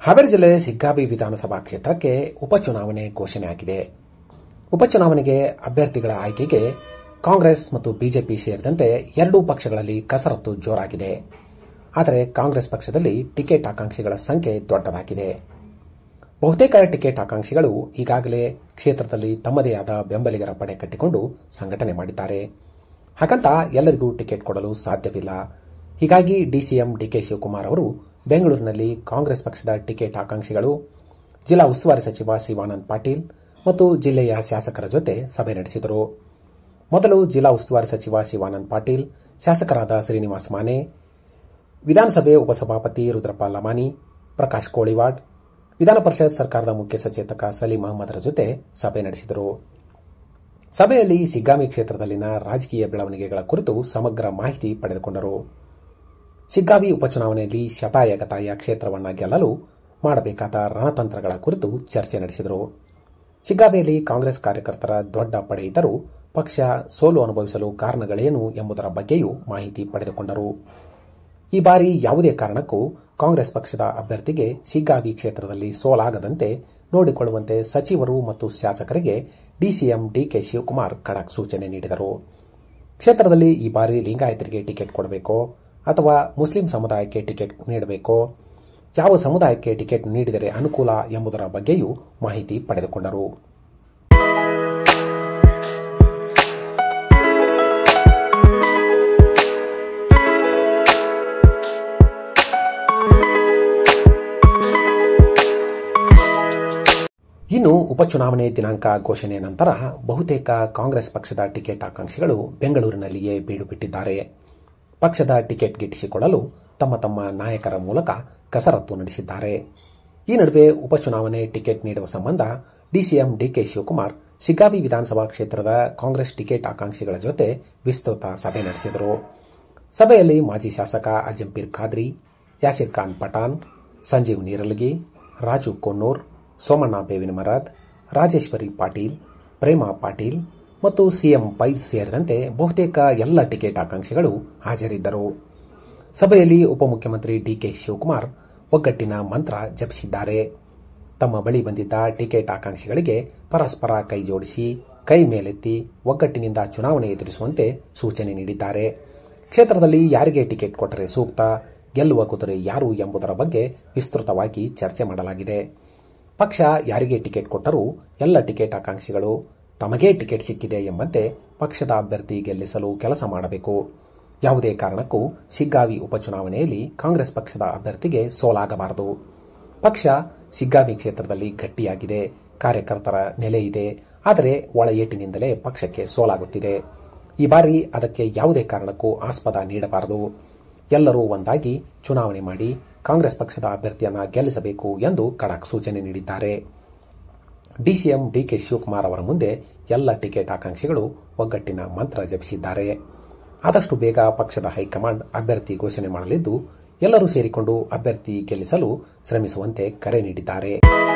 ಹಾವೇರಿ ಜಿಲ್ಲೆ ಸಿಗ್ಗಾವಿ ವಿಧಾನಸಭಾ ಕ್ಷೇತ್ರಕ್ಕೆ ಉಪಚುನಾವಣೆ ಘೋಷಣೆಯಾಗಿದೆ ಉಪಚುನಾವಣೆಗೆ ಅಭ್ಯರ್ಥಿಗಳ ಆಯ್ಕೆಗೆ ಕಾಂಗ್ರೆಸ್ ಮತ್ತು ಬಿಜೆಪಿ ಸೇರಿದಂತೆ ಎರಡೂ ಪಕ್ಷಗಳಲ್ಲಿ ಕಸರತ್ತು ಜೋರಾಗಿದೆ ಆದರೆ ಕಾಂಗ್ರೆಸ್ ಪಕ್ಷದಲ್ಲಿ ಟಿಕೆಟ್ ಆಕಾಂಕ್ಷಿಗಳ ಸಂಖ್ಯೆ ದೊಡ್ಡದಾಗಿದೆ ಬಹುತೇಕ ಟಿಕೆಟ್ ಆಕಾಂಕ್ಷಿಗಳು ಈಗಾಗಲೇ ಕ್ಷೇತ್ರದಲ್ಲಿ ತಮ್ಮದೇ ಆದ ಬೆಂಬಲಿಗರ ಪಡೆ ಕಟ್ಟಿಕೊಂಡು ಸಂಘಟನೆ ಮಾಡಿದ್ದಾರೆ ಹಾಗಂತ ಎಲ್ಲರಿಗೂ ಟಿಕೆಟ್ ಕೊಡಲು ಸಾಧ್ಯವಿಲ್ಲ ಹೀಗಾಗಿ ಡಿಸಿಎಂ ಡಿಕೆ ಶಿವಕುಮಾರ್ ಅವರು ಬೆಂಗಳೂರಿನಲ್ಲಿ ಕಾಂಗ್ರೆಸ್ ಪಕ್ಷದ ಟಿಕೆಟ್ ಆಕಾಂಕ್ಷಿಗಳು ಜಿಲ್ಲಾ ಉಸ್ತುವಾರಿ ಸಚಿವ ಶಿವಾನಂದ್ ಪಾಟೀಲ್ ಮತ್ತು ಜಿಲ್ಲೆಯ ಶಾಸಕರ ಜೊತೆ ಸಭೆ ನಡೆಸಿದರು ಮೊದಲು ಜಿಲ್ಲಾ ಉಸ್ತುವಾರಿ ಸಚಿವ ಶಿವಾನಂದ್ ಪಾಟೀಲ್ ಶಾಸಕರಾದ ಶ್ರೀನಿವಾಸ್ ಮಾನೆ ವಿಧಾನಸಭೆ ಉಪಸಭಾಪತಿ ರುದ್ರಪ್ಪ ಲಮಾನಿ ಪ್ರಕಾಶ್ ಕೋಳಿವಾಡ್ ವಿಧಾನ ಪರಿಷತ್ ಸರ್ಕಾರದ ಮುಖ್ಯ ಸಚೇತಕ ಸಲೀಂ ಅಹಮದರ ಜೊತೆ ಸಭೆ ನಡೆಸಿದರು ಸಭೆಯಲ್ಲಿ ಸಿಗ್ಗಾಮಿ ಕ್ಷೇತ್ರದಲ್ಲಿನ ರಾಜಕೀಯ ಬೆಳವಣಿಗೆಗಳ ಕುರಿತು ಸಮಗ್ರ ಮಾಹಿತಿ ಪಡೆದುಕೊಂಡರು ಸಿಗ್ಗಾವಿ ಉಪಚುನಾವಣೆಯಲ್ಲಿ ಶತಾಯಗತಾಯ ಕ್ಷೇತ್ರವನ್ನು ಗೆಲ್ಲಲು ಮಾಡಬೇಕಾದ ರಣತಂತ್ರಗಳ ಕುರಿತು ಚರ್ಚೆ ನಡೆಸಿದರು ಸಿಗ್ಗಾವಿಯಲ್ಲಿ ಕಾಂಗ್ರೆಸ್ ಕಾರ್ಯಕರ್ತರ ದೊಡ್ಡ ಪಡೆ ಇದ್ದರೂ ಪಕ್ಷ ಸೋಲು ಅನುಭವಿಸಲು ಕಾರಣಗಳೇನು ಎಂಬುದರ ಬಗ್ಗೆಯೂ ಮಾಹಿತಿ ಪಡೆದುಕೊಂಡರು ಈ ಬಾರಿ ಯಾವುದೇ ಕಾರಣಕ್ಕೂ ಕಾಂಗ್ರೆಸ್ ಪಕ್ಷದ ಅಭ್ಯರ್ಥಿಗೆ ಸಿಗ್ಗಾವಿ ಕ್ಷೇತ್ರದಲ್ಲಿ ಸೋಲಾಗದಂತೆ ನೋಡಿಕೊಳ್ಳುವಂತೆ ಸಚಿವರು ಮತ್ತು ಶಾಸಕರಿಗೆ ಡಿಸಿಎಂ ಡಿಕೆ ಶಿವಕುಮಾರ್ ಖಡಕ್ ಸೂಚನೆ ನೀಡಿದರು ಕ್ಷೇತ್ರದಲ್ಲಿ ಈ ಬಾರಿ ಲಿಂಗಾಯತರಿಗೆ ಟಿಕೆಟ್ ಕೊಡಬೇಕೋ ಅಥವಾ ಮುಸ್ಲಿಂ ಸಮುದಾಯಕ್ಕೆ ಟಿಕೆಟ್ ನೀಡಬೇಕೋ ಯಾವ ಸಮುದಾಯಕ್ಕೆ ಟಿಕೆಟ್ ನೀಡಿದರೆ ಅನುಕೂಲ ಎಂಬುದರ ಬಗ್ಗೆಯೂ ಮಾಹಿತಿ ಪಡೆದುಕೊಂಡರು ಇನ್ನು ಉಪಚುನಾವಣೆ ದಿನಾಂಕ ಘೋಷಣೆ ನಂತರ ಬಹುತೇಕ ಕಾಂಗ್ರೆಸ್ ಪಕ್ಷದ ಟಿಕೆಟ್ ಆಕಾಂಕ್ಷಿಗಳು ಬೆಂಗಳೂರಿನಲ್ಲಿಯೇ ಬೀಡು ಬಿಟ್ಟಿದ್ದಾರೆ ಪಕ್ಷದ ಟಿಕೆಟ್ ಗಿಟ್ಟಿಸಿಕೊಳ್ಳಲು ತಮ್ಮ ತಮ್ಮ ನಾಯಕರ ಮೂಲಕ ಕಸರತ್ತು ನಡೆಸಿದ್ದಾರೆ ಈ ನಡುವೆ ಉಪಚುನಾವಣೆ ಟಿಕೆಟ್ ನೀಡುವ ಸಂಬಂಧ ಡಿಸಿಎಂ ಡಿಕೆ ಶಿವಕುಮಾರ್ ಶಿಗ್ಗಾವಿ ವಿಧಾನಸಭಾ ಕ್ಷೇತ್ರದ ಕಾಂಗ್ರೆಸ್ ಟಿಕೆಟ್ ಆಕಾಂಕ್ಷಿಗಳ ಜೊತೆ ವಿಸ್ತೃತ ಸಭೆ ನಡೆಸಿದರು ಸಭೆಯಲ್ಲಿ ಮಾಜಿ ಶಾಸಕ ಅಜಂಪೀರ್ ಖಾದ್ರಿ ಯಾಸಿರ್ ಖಾನ್ ಪಠಾಣ್ ಸಂಜೀವ್ ನೀರಲಗಿ ರಾಜು ಕೊನ್ನೂರ್ ಸೋಮಣ್ಣ ಬೇವಿನ ಮರದ್ ರಾಜೇಶ್ವರಿ ಪಾಟೀಲ್ ಪ್ರೇಮಾ ಪಾಟೀಲ್ ಮತ್ತು ಸಿಎಂ ಪೈಸ್ ಸೇರಿದಂತೆ ಬಹುತೇಕ ಎಲ್ಲ ಟಿಕೆಟ್ ಆಕಾಂಕ್ಷಿಗಳು ಹಾಜರಿದ್ದರು ಸಭೆಯಲ್ಲಿ ಉಪಮುಖ್ಯಮಂತ್ರಿ ಡಿಕೆ ಶಿವಕುಮಾರ್ ಒಗ್ಗಟ್ಟಿನ ಮಂತ್ರ ಜಪಿಸಿದ್ದಾರೆ ತಮ್ಮ ಬಳಿ ಬಂದಿದ್ದ ಟಿಕೆಟ್ ಆಕಾಂಕ್ಷಿಗಳಿಗೆ ಪರಸ್ಪರ ಕೈ ಜೋಡಿಸಿ ಕೈ ಮೇಲೆತ್ತಿ ಒಗ್ಗಟ್ಟಿನಿಂದ ಚುನಾವಣೆ ಎದುರಿಸುವಂತೆ ಸೂಚನೆ ನೀಡಿದ್ದಾರೆ ಕ್ಷೇತ್ರದಲ್ಲಿ ಯಾರಿಗೆ ಟಿಕೆಟ್ ಕೊಟ್ಟರೆ ಸೂಕ್ತ ಗೆಲ್ಲುವ ಕುದುರೆ ಯಾರು ಎಂಬುದರ ಬಗ್ಗೆ ವಿಸ್ತೃತವಾಗಿ ಚರ್ಚೆ ಮಾಡಲಾಗಿದೆ ಪಕ್ಷ ಯಾರಿಗೆ ಟಿಕೆಟ್ ಕೊಟ್ಟರೂ ಎಲ್ಲ ಟಿಕೆಟ್ ಆಕಾಂಕ್ಷಿಗಳು ತಮಗೇ ಟಿಕೆಟ್ ಸಿಕ್ಕಿದೆ ಎಂಬಂತೆ ಪಕ್ಷದ ಅಭ್ಯರ್ಥಿ ಗೆಲ್ಲಿಸಲು ಕೆಲಸ ಮಾಡಬೇಕು ಯಾವುದೇ ಕಾರಣಕ್ಕೂ ಶಿಗ್ಗಾವಿ ಉಪಚುನಾವಣೆಯಲ್ಲಿ ಕಾಂಗ್ರೆಸ್ ಪಕ್ಷದ ಅಭ್ಯರ್ಥಿಗೆ ಸೋಲಾಗಬಾರದು ಪಕ್ಷ ಶಿಗ್ಗಾವಿ ಕ್ಷೇತ್ರದಲ್ಲಿ ಗಟ್ಟಿಯಾಗಿದೆ ಕಾರ್ಯಕರ್ತರ ನೆಲೆ ಇದೆ ಆದರೆ ಒಳ ಏಟಿನಿಂದಲೇ ಪಕ್ಷಕ್ಕೆ ಸೋಲಾಗುತ್ತಿದೆ ಈ ಬಾರಿ ಅದಕ್ಕೆ ಯಾವುದೇ ಕಾರಣಕ್ಕೂ ಆಸ್ಪದ ನೀಡಬಾರದು ಎಲ್ಲರೂ ಒಂದಾಗಿ ಚುನಾವಣೆ ಮಾಡಿ ಕಾಂಗ್ರೆಸ್ ಪಕ್ಷದ ಅಭ್ಯರ್ಥಿಯನ್ನ ಗೆಲ್ಲಿಸಬೇಕು ಎಂದು ಖಡಕ್ ಸೂಚನೆ ನೀಡಿದ್ದಾರೆ ಡಿಸಿಎಂ ಡಿಕೆ ಶಿವಕುಮಾರ್ ಅವರ ಮುಂದೆ ಎಲ್ಲ ಟಿಕೆಟ್ ಆಕಾಂಕ್ಷಿಗಳು ಒಗ್ಗಟ್ಟಿನ ಮಂತ್ರ ಜಪಿಸಿದ್ದಾರೆ ಆದಷ್ಟು ಬೇಗ ಪಕ್ಷದ ಹೈಕಮಾಂಡ್ ಅಭ್ಯರ್ಥಿ ಘೋಷಣೆ ಮಾಡಲಿದ್ದು ಎಲ್ಲರೂ ಸೇರಿಕೊಂಡು ಅಭ್ಯರ್ಥಿ ಗೆಲ್ಲಿಸಲು ಶ್ರಮಿಸುವಂತೆ ಕರೆ ನೀಡಿದ್ದಾರೆ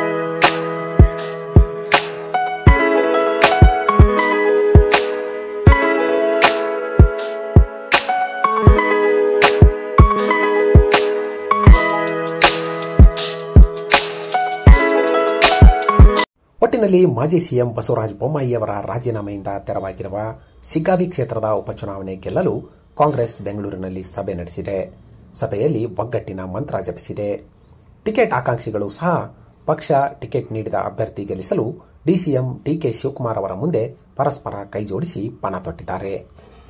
ಒಟ್ಟಿನಲ್ಲಿ ಮಾಜಿ ಸಿಎಂ ಬಸವರಾಜ ಬೊಮ್ಮಾಯಿಯವರ ರಾಜೀನಾಮೆಯಿಂದ ತೆರವಾಗಿರುವ ಸಿಗ್ಗಾವಿ ಕ್ಷೇತ್ರದ ಉಪಚುನಾವಣೆ ಗೆಲ್ಲಲು ಕಾಂಗ್ರೆಸ್ ಬೆಂಗಳೂರಿನಲ್ಲಿ ಸಭೆ ನಡೆಸಿದೆ ಸಭೆಯಲ್ಲಿ ಒಗ್ಗಟ್ಟಿನ ಮಂತ್ರ ಜಪಿಸಿದೆ ಟಿಕೆಟ್ ಆಕಾಂಕ್ಷಿಗಳು ಸಹ ಪಕ್ಷ ಟಿಕೆಟ್ ನೀಡಿದ ಅಭ್ಯರ್ಥಿ ಗೆಲ್ಲಿಸಲು ಡಿಸಿಎಂ ಡಿಕೆ ಶಿವಕುಮಾರ್ ಅವರ ಮುಂದೆ ಪರಸ್ಪರ ಕೈಜೋಡಿಸಿ ಪಣ ತೊಟ್ಟಿದ್ದಾರೆ